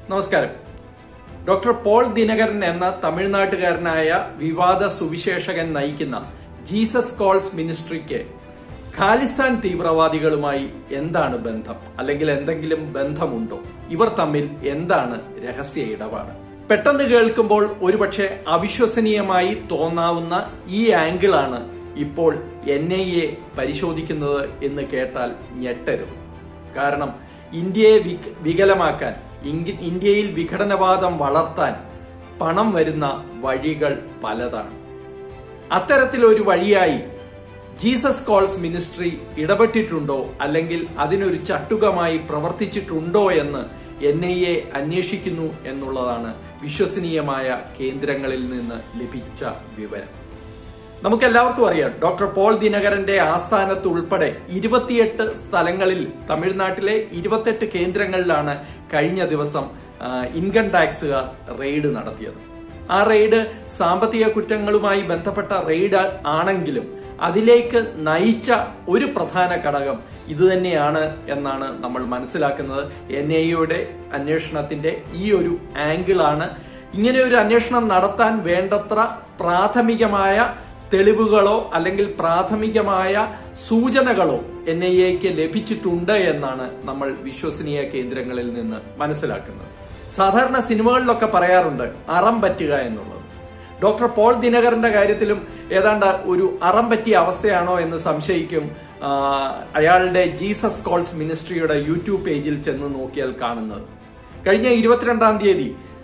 നമസ്കാരം doctor Paul Dinakaran എന്ന തമിഴ്നാട്ടുകാരനായ വിവാദ സുവിശേഷകൻ നയിക്കുന്ന ജീസസ് കോൾസ് മിനിസ്ട്രിക്ക് ഖാലിസ്ഥാൻ തീവ്രവാദികളുമായി എന്താണ് ബന്ധം അല്ലെങ്കിൽ എന്തെങ്കിലും ബന്ധമുണ്ടോ ഇവർ തമ്മിൽ എന്താണ് രഹസ്യ ഇടപാട് പെട്ടെന്ന് കേൾക്കുമ്പോൾ ഒരുപക്ഷെ അവിശ്വസനീയമായി തോന്നാവുന്ന ഈ ആംഗിളാണ് ഇപ്പോൾ എൻ ഐ എ പരിശോധിക്കുന്നത് എന്ന് കേട്ടാൽ ഞെട്ടരുത് കാരണം ഇന്ത്യയെ വിക- വികലമാക്കാൻ ഇങ്കി- ഇന്ത്യയിൽ വിഘടനവാദം വളർത്താൻ പണം വരുന്ന വഴികൾ പലതാണ് അത്തരത്തിലൊരു വഴിയായി ജീസസ് കോൾസ് മിനിസ്ട്രി ഇടപെട്ടിട്ടുണ്ടോ അല്ലെങ്കിൽ അതിനൊരു ചട്ടുകമായി പ്രവർത്തിച്ചിട്ടുണ്ടോ എന്ന് എൻ ഐ എ അന്വേഷിക്കുന്നു എന്നുള്ളതാണ് വിശ്വസനീയമായ കേന്ദ്രങ്ങളിൽ നിന്ന് ലഭിച്ച വിവരം നമുക്കെല്ലാവർക്കും അറിയാം ഡോക്ടർ പോൾ ദിനകരന്റെ ആസ്ഥാനത്ത് ഉൾപ്പെടെ ഇരുപത്തിയെട്ട് സ്ഥലങ്ങളിൽ തമിഴ്നാട്ടിലെ ഇരുപത്തെട്ട് കേന്ദ്രങ്ങളിലാണ് കഴിഞ്ഞ ദിവസം ആ, ഇൻകം ടാക്സുകാർ റെയ്ഡ് നടത്തിയത് ആ റെയ്ഡ് സാമ്പത്തിക കുറ്റങ്ങളുമായി ബന്ധപ്പെട്ട റെയ്ഡ് ആണെങ്കിലും അതിലേക്ക് നയിച്ച ഒരു പ്രധാന ഘടകം ഇതുതന്നെയാണ് എന്നാണ് നമ്മൾ മനസ്സിലാക്കുന്നത് എൻ ഐ യുടെ അന്വേഷണത്തിന്റെ ഈ ഒരു ആംഗിളാണ് ഇങ്ങനെ ഒരു അന്വേഷണം നടത്താൻ വേണ്ടത്ര പ്രാഥമികമായ തെളിവുകളോ അല്ലെങ്കിൽ പ്രാഥമികമായ സൂചനകളോ എൻ ഐ എക്ക് ലഭിച്ചിട്ടുണ്ട് എന്നാണ് നമ്മൾ വിശ്വസനീയ കേന്ദ്രങ്ങളിൽ നിന്ന് മനസ്സിലാക്കുന്നത് സാധാരണ സിനിമകളിലൊക്കെ പറയാറുണ്ട് അറം പറ്റുക എന്നുള്ളത് ഡോക്ടർ പോൾ ദിനകരന്റെ കാര്യത്തിലും ഏതാണ്ട് ഒരു അറം പറ്റിയ അവസ്ഥയാണോ എന്ന് സംശയിക്കും ആ, അയാളുടെ ജീസസ് കോൾസ് മിനിസ്ട്രിയുടെ യൂട്യൂബ് പേജിൽ ചെന്ന് നോക്കിയാൽ കാണുന്നത് കഴിഞ്ഞ ഇരുപത്തിരണ്ടാം തീയതി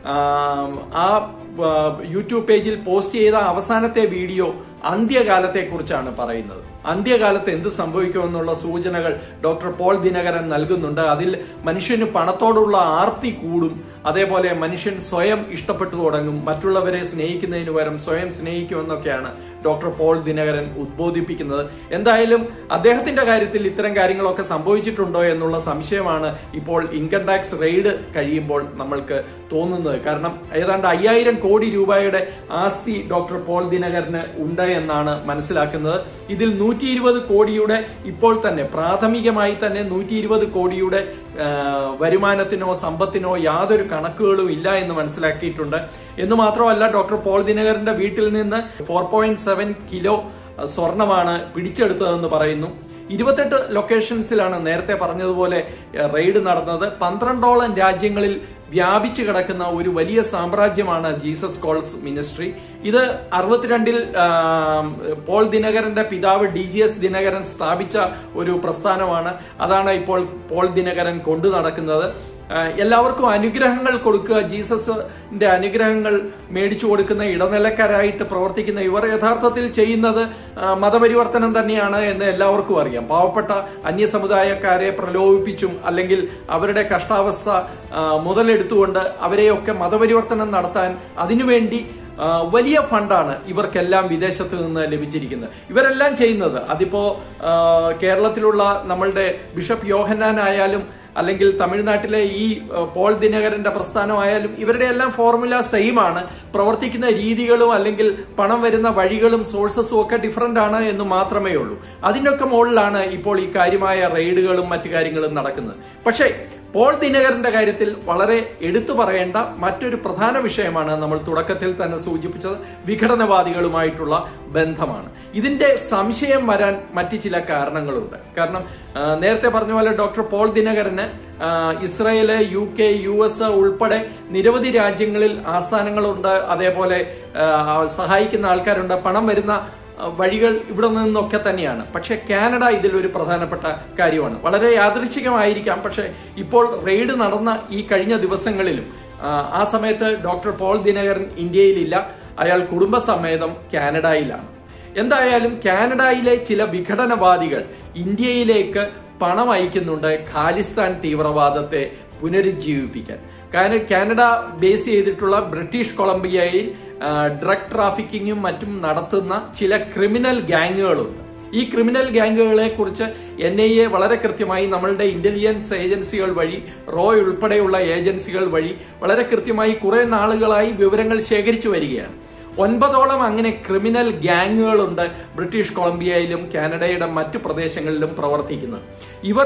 ആം, ആ ആ, യൂട്യൂബ് പേജിൽ പോസ്റ്റ് ചെയ്ത അവസാനത്തെ വീഡിയോ അന്ത്യകാലത്തെ കുറിച്ചാണ് പറയുന്നത് അന്ത്യകാലത്ത് എന്ത് സംഭവിക്കുമെന്നുള്ള സൂചനകൾ ഡോക്ടർ പോൾ ദിനകരൻ നൽകുന്നുണ്ട് അതിൽ മനുഷ്യന് പണത്തോടുള്ള ആർത്തി കൂടും അതേപോലെ മനുഷ്യൻ സ്വയം ഇഷ്ടപ്പെട്ടു തുടങ്ങും മറ്റുള്ളവരെ സ്നേഹിക്കുന്നതിന് പകരം സ്വയം സ്നേഹിക്കുമെന്നൊക്കെയാണ് ഡോക്ടർ പോൾ ദിനകരൻ ഉദ്ബോധിപ്പിക്കുന്നത് എന്തായാലും അദ്ദേഹത്തിന്റെ കാര്യത്തിൽ ഇത്തരം കാര്യങ്ങളൊക്കെ സംഭവിച്ചിട്ടുണ്ടോ എന്നുള്ള സംശയമാണ് ഇപ്പോൾ ഇൻകം ടാക്സ് റെയ്ഡ് കഴിയുമ്പോൾ നമ്മൾക്ക് തോന്നുന്നത് കാരണം ഏതാണ്ട് അയ്യായിരം കോടി രൂപയുടെ ആസ്തി ഡോക്ടർ പോൾ ദിനകരന് ഉണ്ട് എന്നാണ് മനസ്സിലാക്കുന്നത് ഇതിൽ നൂറ്റി ഇരുപത് കോടിയുടെ ഇപ്പോൾ തന്നെ പ്രാഥമികമായി തന്നെ നൂറ്റി ഇരുപത് കോടിയുടെ ആ, വരുമാനത്തിനോ സമ്പത്തിനോ യാതൊരു കണക്കുകളും ഇല്ല എന്ന് മനസ്സിലാക്കിയിട്ടുണ്ട് എന്ന് മാത്രമല്ല ഡോക്ടർ പോൾ ദിനകരന്റെ വീട്ടിൽ നിന്ന് ഫോർ പോയിന്റ് സെവൻ കിലോ സ്വർണമാണ് പിടിച്ചെടുത്തതെന്ന് പറയുന്നു ഇരുപത്തെട്ട് ലൊക്കേഷൻസിലാണ് നേരത്തെ പറഞ്ഞതുപോലെ എഹ്, റെയ്ഡ് നടന്നത് പന്ത്രണ്ടോളം രാജ്യങ്ങളിൽ വ്യാപിച്ചു കിടക്കുന്ന ഒരു വലിയ സാമ്രാജ്യമാണ് ജീസസ് കോൾസ് മിനിസ്ട്രി ഇത് അറുപത്തിരണ്ടിൽ ആം, പോൾ ദിനകരന്റെ പിതാവ് ഡി ജി എസ് ദിനകരൻ സ്ഥാപിച്ച ഒരു പ്രസ്ഥാനമാണ് അതാണ് ഇപ്പോൾ പോൾ ദിനകരൻ കൊണ്ടു നടക്കുന്നത് ആ, എല്ലാവർക്കും അനുഗ്രഹങ്ങൾ കൊടുക്കുക ജീസസിന്റെ അനുഗ്രഹങ്ങൾ മേടിച്ചു കൊടുക്കുന്ന ഇടനിലക്കാരായിട്ട് പ്രവർത്തിക്കുന്ന ഇവർ യഥാർത്ഥത്തിൽ ചെയ്യുന്നത് ആ, മതപരിവർത്തനം തന്നെയാണ് എന്ന് എല്ലാവർക്കും അറിയാം പാവപ്പെട്ട അന്യസമുദായക്കാരെ പ്രലോഭിപ്പിച്ചും അല്ലെങ്കിൽ അവരുടെ കഷ്ടാവസ്ഥ ആ, മുതലെടുത്തുകൊണ്ട് അവരെയൊക്കെ മതപരിവർത്തനം നടത്താൻ അതിനുവേണ്ടി ആ, വലിയ ഫണ്ടാണ് ഇവർക്കെല്ലാം വിദേശത്ത് നിന്ന് ലഭിച്ചിരിക്കുന്നത് ഇവരെല്ലാം ചെയ്യുന്നത് അതിപ്പോ ആ, കേരളത്തിലുള്ള നമ്മളുടെ ബിഷപ്പ് യോഹന്നാൻ ആയാലും അല്ലെങ്കിൽ തമിഴ്നാട്ടിലെ ഈ ആ, പോൾ ദിനകരന്റെ പ്രസ്ഥാനമായാലും ഇവരുടെ എല്ലാം ഫോർമുല സെയിം ആണ് പ്രവർത്തിക്കുന്ന രീതികളും അല്ലെങ്കിൽ പണം വരുന്ന വഴികളും സോഴ്സസും ഒക്കെ ഡിഫറെന്റ് ആണ് എന്ന് മാത്രമേ ഉള്ളൂ അതിനൊക്കെ മുകളിലാണ് ഇപ്പോൾ ഈ കാര്യമായ റെയ്ഡുകളും മറ്റു കാര്യങ്ങളും നടക്കുന്നത് പക്ഷേ പോൾ ദിനകരന്റെ കാര്യത്തിൽ വളരെ എടുത്തു പറയേണ്ട മറ്റൊരു പ്രധാന വിഷയമാണ് നമ്മൾ തുടക്കത്തിൽ തന്നെ സൂചിപ്പിച്ചത് വിഘടനവാദികളുമായിട്ടുള്ള ബന്ധമാണ് ഇതിന്റെ സംശയം വരാൻ മറ്റു ചില കാരണങ്ങളുണ്ട് കാരണം ആ, നേരത്തെ പറഞ്ഞ പോലെ ഡോക്ടർ പോൾ ദിനകരന് ആ, Israel U K U S ഉൾപ്പെടെ നിരവധി രാജ്യങ്ങളിൽ ആസ്ഥാനങ്ങളുണ്ട് അതേപോലെ ആ, സഹായിക്കുന്ന ആൾക്കാരുണ്ട് പണം വരുന്ന വഴികൾ ഇവിടെ നിന്നൊക്കെ തന്നെയാണ് പക്ഷെ കാനഡ ഇതിൽ ഒരു പ്രധാനപ്പെട്ട കാര്യമാണ് വളരെ യാദൃച്ഛികമായിരിക്കാം പക്ഷെ ഇപ്പോൾ റെയ്ഡ് നടന്ന ഈ കഴിഞ്ഞ ദിവസങ്ങളിലും ആ, ആ സമയത്ത് ഡോക്ടർ പോൾ ദിനകരൻ ഇന്ത്യയിലില്ല അയാൾ കുടുംബസമേതം കാനഡയിലാണ് എന്തായാലും കാനഡയിലെ ചില വിഘടനവാദികൾ ഇന്ത്യയിലേക്ക് പണം അയക്കുന്നുണ്ട് ഖാലിസ്ഥാൻ തീവ്രവാദത്തെ പുനരുജ്ജീവിപ്പിക്കാൻ കാരണം കാനഡ ബേസ് ചെയ്തിട്ടുള്ള ബ്രിട്ടീഷ് കൊളംബിയയിൽ ആ, ഡ്രഗ് ട്രാഫിക്കിങ്ങും മറ്റും നടത്തുന്ന ചില ക്രിമിനൽ ഗാങ്ങുകളുണ്ട് ഈ ക്രിമിനൽ ഗാങ്ങുകളെ കുറിച്ച് എൻ ഐ എ വളരെ കൃത്യമായി നമ്മളുടെ ഇന്റലിജൻസ് ഏജൻസികൾ വഴി റോയ് ഉൾപ്പെടെയുള്ള ഏജൻസികൾ വഴി വളരെ കൃത്യമായി കുറെ നാളുകളായി വിവരങ്ങൾ ശേഖരിച്ചു വരികയാണ് ഒൻപതോളം അങ്ങനെ ക്രിമിനൽ ഗ്യാങ്ങുകളുണ്ട് ബ്രിട്ടീഷ് കൊളംബിയയിലും കാനഡയുടെ മറ്റു പ്രദേശങ്ങളിലും പ്രവർത്തിക്കുന്നത് ഇവർ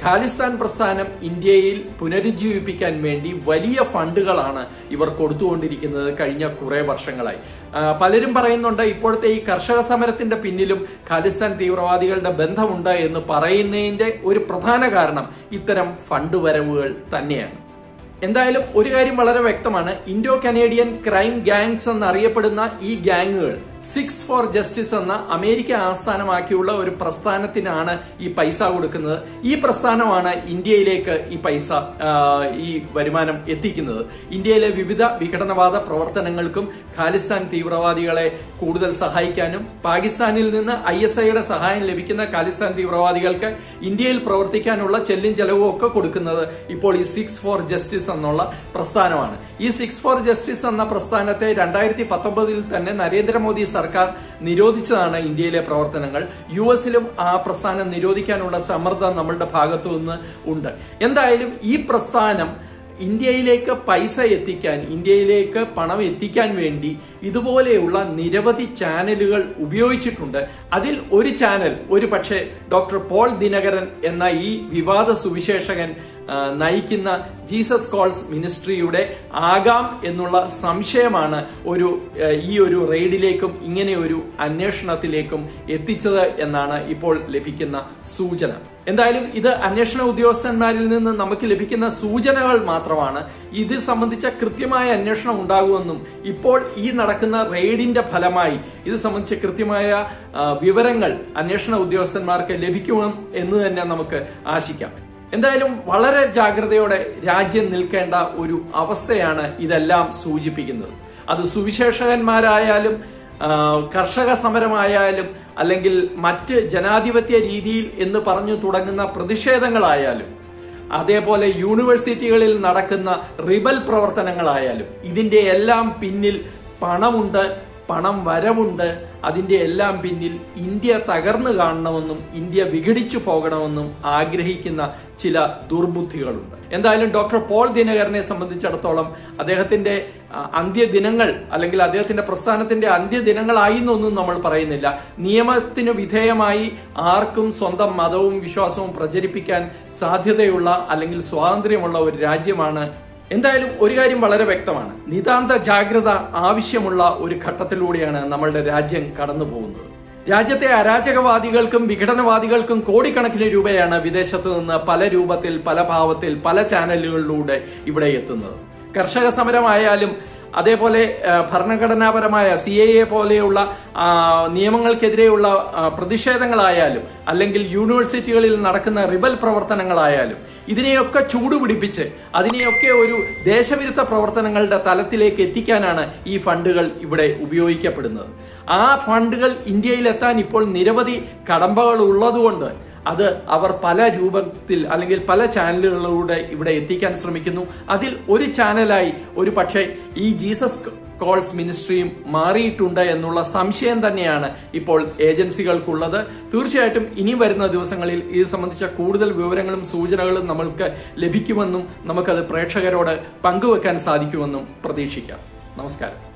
ഖാലിസ്ഥാൻ പ്രസ്ഥാനം ഇന്ത്യയിൽ പുനരുജ്ജീവിപ്പിക്കാൻ വേണ്ടി വലിയ ഫണ്ടുകളാണ് ഇവർ കൊടുത്തുകൊണ്ടിരിക്കുന്നത് കഴിഞ്ഞ കുറെ വർഷങ്ങളായി ആ, പലരും പറയുന്നുണ്ട് ഇപ്പോഴത്തെ ഈ കർഷക സമരത്തിന്റെ പിന്നിലും ഖാലിസ്ഥാൻ തീവ്രവാദികളുടെ ബന്ധമുണ്ട് എന്ന് പറയുന്നതിന്റെ ഒരു പ്രധാന കാരണം ഇത്തരം ഫണ്ട് വരവുകൾ തന്നെയാണ് എന്തായാലും ഒരു കാര്യം വളരെ വ്യക്തമാണ് ഇൻഡോ കനേഡിയൻ ക്രൈം ഗാങ്സ് എന്നറിയപ്പെടുന്ന ഈ ഗാങ്ങുകൾ സിക്സ് ഫോർ ജസ്റ്റിസ് എന്ന അമേരിക്ക ആസ്ഥാനമാക്കിയുള്ള ഒരു പ്രസ്ഥാനത്തിനാണ് ഈ പൈസ കൊടുക്കുന്നത് ഈ പ്രസ്ഥാനമാണ് ഇന്ത്യയിലേക്ക് ഈ പൈസ ആ, ഈ വരുമാനം എത്തിക്കുന്നത് ഇന്ത്യയിലെ വിവിധ വിഘടനവാദ പ്രവർത്തനങ്ങൾക്കും ഖാലിസ്ഥാൻ തീവ്രവാദികളെ കൂടുതൽ സഹായിക്കാനും പാകിസ്ഥാനിൽ നിന്ന് ഐ എസ് ഐയുടെ സഹായം ലഭിക്കുന്ന ഖാലിസ്ഥാൻ തീവ്രവാദികൾക്ക് ഇന്ത്യയിൽ പ്രവർത്തിക്കാനുള്ള ചെല്ലും ചെലവും ഒക്കെ കൊടുക്കുന്നത് ഇപ്പോൾ ഈ സിക്സ് ഫോർ ജസ്റ്റിസ് എന്നുള്ള പ്രസ്ഥാനമാണ് ഈ സിക്സ് ഫോർ ജസ്റ്റിസ് എന്ന പ്രസ്ഥാനത്തെ രണ്ടായിരത്തി പത്തൊമ്പതിൽ തന്നെ നരേന്ദ്രമോദി സർക്കാർ നിരോധിച്ചതാണ് ഇന്ത്യയിലെ പ്രവർത്തനങ്ങൾ യു എസിലും ആ പ്രസ്ഥാനം നിരോധിക്കാനുള്ള സമ്മർദ്ദം നമ്മളുടെ ഭാഗത്തു നിന്ന് ഉണ്ട് എന്തായാലും ഈ പ്രസ്ഥാനം ഇന്ത്യയിലേക്ക് പൈസ എത്തിക്കാൻ ഇന്ത്യയിലേക്ക് പണം എത്തിക്കാൻ വേണ്ടി ഇതുപോലെയുള്ള നിരവധി ചാനലുകൾ ഉപയോഗിച്ചിട്ടുണ്ട് അതിൽ ഒരു ചാനൽ ഒരു പക്ഷേ ഡോക്ടർ പോൾ ദിനകരൻ എന്ന ഈ വിവാദ സുവിശേഷകൻ ആ, നയിക്കുന്ന ജീസസ് കോൾസ് മിനിസ്ട്രിയുടെ ആകാം എന്നുള്ള സംശയമാണ് ഒരു ആ, ഈ ഒരു റെയ്ഡിലേക്കും ഇങ്ങനെ ഒരു അന്വേഷണത്തിലേക്കും എത്തിച്ചത് എന്നാണ് ഇപ്പോൾ ലഭിക്കുന്ന സൂചന എന്തായാലും ഇത് അന്വേഷണ ഉദ്യോഗസ്ഥന്മാരിൽ നിന്ന് നമുക്ക് ലഭിക്കുന്ന സൂചനകൾ മാത്രമാണ് ഇത് സംബന്ധിച്ച കൃത്യമായ അന്വേഷണം ഉണ്ടാകുമെന്നും ഇപ്പോൾ ഈ നടക്കുന്ന റെയ്ഡിന്റെ ഫലമായി ഇത് സംബന്ധിച്ച കൃത്യമായ ആ, വിവരങ്ങൾ അന്വേഷണ ഉദ്യോഗസ്ഥന്മാർക്ക് ലഭിക്കുമെന്ന് എന്ന് തന്നെ നമുക്ക് ആശിക്കാം എന്തായാലും വളരെ ജാഗ്രതയോടെ രാജ്യം നിൽക്കേണ്ട ഒരു അവസ്ഥയാണ് ഇതെല്ലാം സൂചിപ്പിക്കുന്നത് അത് സുവിശേഷകന്മാരായാലും ആ, കർഷക സമരമായാലും അല്ലെങ്കിൽ മറ്റ് ജനാധിപത്യ രീതിയിൽ എന്ന് പറഞ്ഞു തുടങ്ങുന്ന പ്രതിഷേധങ്ങളായാലും അതേപോലെ യൂണിവേഴ്സിറ്റികളിൽ നടക്കുന്ന റിബൽ പ്രവർത്തനങ്ങളായാലും ഇതിന്റെ എല്ലാം പിന്നിൽ പണമുണ്ട് പണം വരവുണ്ട് അതിന്റെ എല്ലാം പിന്നിൽ ഇന്ത്യ തകർന്നു കാണണമെന്നും ഇന്ത്യ വിഘടിച്ചു പോകണമെന്നും ആഗ്രഹിക്കുന്ന ചില ദുർബുദ്ധികളുണ്ട് എന്തായാലും ഡോക്ടർ പോൾ ദിനകരനെ സംബന്ധിച്ചിടത്തോളം അദ്ദേഹത്തിന്റെ ആ, അന്ത്യദിനങ്ങൾ അല്ലെങ്കിൽ അദ്ദേഹത്തിന്റെ പ്രസ്ഥാനത്തിന്റെ അന്ത്യദിനങ്ങളായി എന്നൊന്നും നമ്മൾ പറയുന്നില്ല നിയമത്തിന് വിധേയമായി ആർക്കും സ്വന്തം മതവും വിശ്വാസവും പ്രചരിപ്പിക്കാൻ സാധ്യതയുള്ള അല്ലെങ്കിൽ സ്വാതന്ത്ര്യമുള്ള ഒരു രാജ്യമാണ് എന്തായാലും ഒരു കാര്യം വളരെ വ്യക്തമാണ് നിതാന്ത ജാഗ്രത ആവശ്യമുള്ള ഒരു ഘട്ടത്തിലൂടെയാണ് നമ്മളുടെ രാജ്യം കടന്നു പോകുന്നത് രാജ്യത്തെ അരാജകവാദികൾക്കും വിഘടനവാദികൾക്കും കോടിക്കണക്കിന് രൂപയാണ് വിദേശത്ത് നിന്ന് പല രൂപത്തിൽ പല ഭാവത്തിൽ പല ചാനലുകളിലൂടെ ഇവിടെ എത്തുന്നത് കർഷക സമരമായാലും അതേപോലെ ആ, ഭരണഘടനാപരമായ സി എ എ പോലെയുള്ള ആ, നിയമങ്ങൾക്കെതിരെയുള്ള ആ, പ്രതിഷേധങ്ങളായാലും അല്ലെങ്കിൽ യൂണിവേഴ്സിറ്റികളിൽ നടക്കുന്ന റിബൽ പ്രവർത്തനങ്ങളായാലും ഇതിനെയൊക്കെ ചൂടുപിടിപ്പിച്ച് അതിനെയൊക്കെ ഒരു ദേശവിരുദ്ധ പ്രവർത്തനങ്ങളുടെ തലത്തിലേക്ക് എത്തിക്കാനാണ് ഈ ഫണ്ടുകൾ ഇവിടെ ഉപയോഗിക്കപ്പെടുന്നത് ആ ഫണ്ടുകൾ ഇന്ത്യയിൽ എത്താൻ ഇപ്പോൾ നിരവധി കടമ്പകൾ ഉള്ളതുകൊണ്ട് അത് അവർ പല രൂപത്തിൽ അല്ലെങ്കിൽ പല ചാനലുകളിലൂടെ ഇവിടെ എത്തിക്കാൻ ശ്രമിക്കുന്നു അതിൽ ഒരു ചാനലായി ഒരു പക്ഷേ ഈ ജീസസ് കോൾസ് മിനിസ്ട്രിയും മാറിയിട്ടുണ്ട് എന്നുള്ള സംശയം തന്നെയാണ് ഇപ്പോൾ ഏജൻസികൾക്കുള്ളത് തീർച്ചയായിട്ടും ഇനി വരുന്ന ദിവസങ്ങളിൽ ഇത് സംബന്ധിച്ച കൂടുതൽ വിവരങ്ങളും സൂചനകളും നമ്മൾക്ക് ലഭിക്കുമെന്നും നമുക്കത് പ്രേക്ഷകരോട് പങ്കുവെക്കാൻ സാധിക്കുമെന്നും പ്രതീക്ഷിക്കാം നമസ്കാരം